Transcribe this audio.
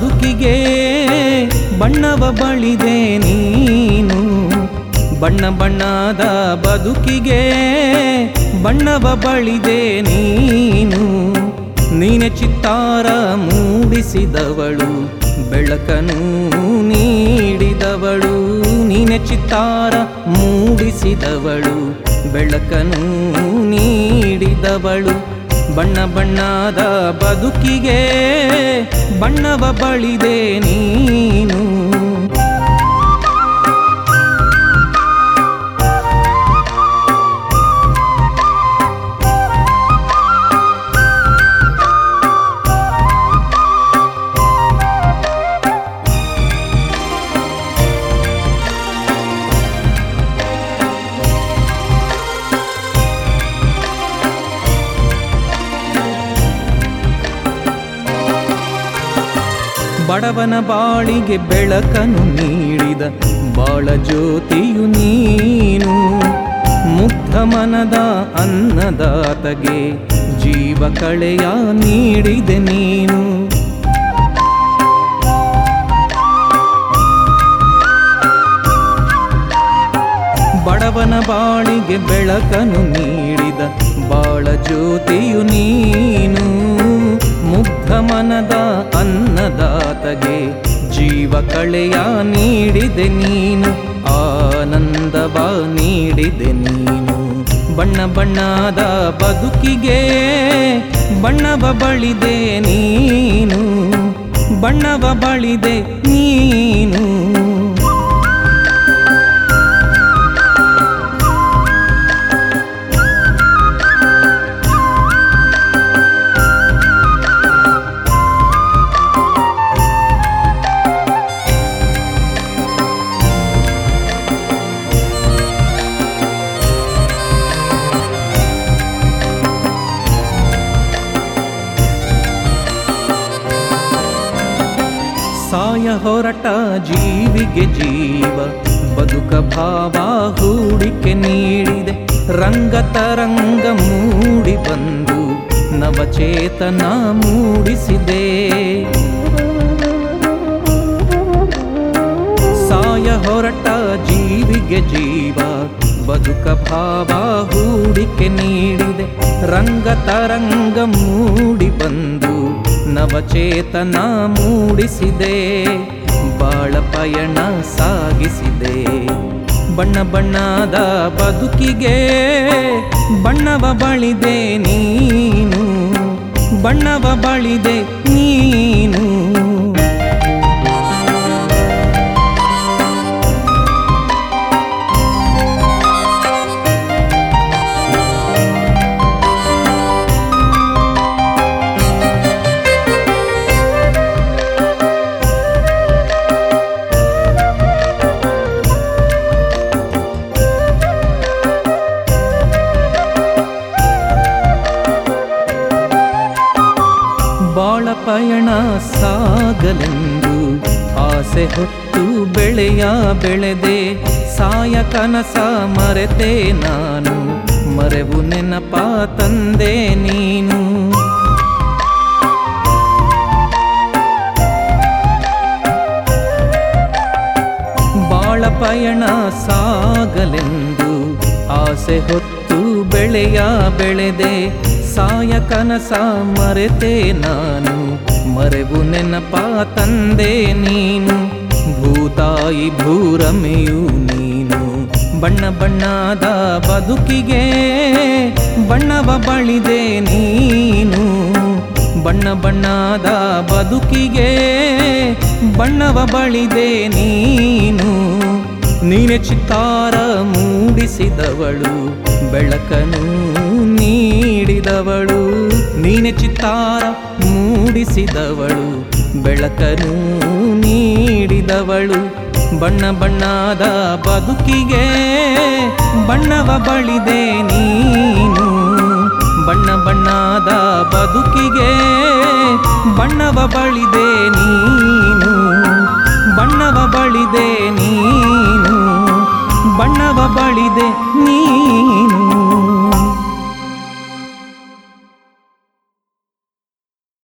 ಬದುಕಿಗೆ ಬಣ್ಣವ ಬಳಿದೆ ನೀನು ಬಣ್ಣ ಬಣ್ಣದ ಬದುಕಿಗೆ ಬಣ್ಣವ ಬಳಿದೆ ನೀನು ನೀನೆ ಚಿತ್ತಾರ ಮೂಡಿಸಿದವಳು ಬೆಳಕನು ನೀಡಿದವಳು ನೀನೆ ಚಿತ್ತಾರ ಮೂಡಿಸಿದವಳು ಬೆಳಕನು ನೀಡಿದವಳು ಬಣ್ಣ ಬಣ್ಣದ ಬದುಕಿಗೆ ಬಣ್ಣವ ಬಳಿದೆ ನೀನು ಬಡವನ ಬಾಳಿಗೆ ಬೆಳಕನ್ನು ನೀಡಿದ ಬಾಳ ಜ್ಯೋತಿಯು ನೀನು ಮುಗ್ಧ ಮನದ ಅನ್ನದಾತಗೆ ಜೀವ ಕಳೆಯ ನೀಡಿದೆ ನೀನು ಬಡವನ ಬಾಳಿಗೆ ಬೆಳಕನ್ನು ನೀಡಿದ ಬಾಳ ಜ್ಯೋತಿಯು ನೀನು ಮುಗ್ಧ ಮನದ ಅನ್ನದಾತಗೆ ಜೀವ ಕಳೆಯ ನೀಡಿದೆ ನೀನು ಆನಂದವ ನೀಡಿದೆ ನೀನು ಬಣ್ಣ ಬಣ್ಣದ ಬದುಕಿಗೆ ಬಣ್ಣವ ಬಳಿದೆ ನೀನು ಬಣ್ಣವ ಬಳಿದೆ ನೀನು ಸಾಯ ಹೊರಟ ಜೀವಿಗೆ ಜೀವ ಬದುಕ ಭಾವ ಹೂಡಿಕೆ ನೀಡಿದೆ ರಂಗ ತರಂಗ ಮೂಡಿ ಬಂದು ನವಚೇತನ ಮೂಡಿಸಿದೆ ಸಾಯ ಹೊರಟ ಜೀವಿಗೆ ಜೀವ ಬದುಕ ಭಾವ ಹೂಡಿಕೆ ನೀಡಿದೆ ರಂಗ ತರಂಗ ಮೂಡಿ ಬಂದು ನವಚೇತನ ಮೂಡಿಸಿದೆ ಬಾಳ ಪಯಣ ಸಾಗಿಸಿದೆ ಬಣ್ಣ ಬಣ್ಣದ ಬದುಕಿಗೆ ಬಣ್ಣವ ಬಳಿದೆ ನೀನು ಬಣ್ಣವ ಬಳಿದೆ ನೀನು ಬಾಳ ಪಯಣ ಸಾಗಲೆಂದು ಆಸೆ ಹೊತ್ತು ಬೆಳೆಯ ಬೆಳೆದೆ ಸಾಯ ಕನಸ ಮರೆತೆ ನಾನು ಮರೆವು ನೆನಪ ತಂದೆ ನೀನು ಬಾಳ ಪಯಣ ಸಾಗಲೆಂದು ಆಸೆ ಹೊತ್ತು ಬೆಳೆಯ ಬೆಳೆದೆ ಸಾಯ ಕನಸ ಮರೆತೆ ನಾನು ಮರೆವು ನೆನಪ ತಂದೆ ನೀನು ಭೂತಾಯಿ ಭೂರಮೆಯು ನೀನು ಬಣ್ಣ ಬಣ್ಣದ ಬದುಕಿಗೆ ಬಣ್ಣವ ಬಳಿದೆ ನೀನು ಬಣ್ಣ ಬಣ್ಣದ ಬದುಕಿಗೆ ಬಣ್ಣವ ಬಳಿದೆ ನೀನು ನೀನೆ ಚಿತ್ತಾರ ಮೂಡಿಸಿದವಳು ಬೆಳಕನು ನೀಡಿದವಳು ನೀನೆ ಚಿತ್ತಾರ ಮೂಡಿಸಿದವಳು ಬೆಳಕನು ನೀಡಿದವಳು ಬಣ್ಣ ಬಣ್ಣದ ಬದುಕಿಗೆ ಬಣ್ಣವ ಬಳಿದೆ ನೀನು ಬಣ್ಣ ಬಣ್ಣದ ಬದುಕಿಗೆ ಬಣ್ಣವ ಬಳಿದೆ ನೀನು ಬಣ್ಣವ ಬಳಿದೆ ನೀನು ಬಣ್ಣವ ಬಳಿದೆ ನೀನು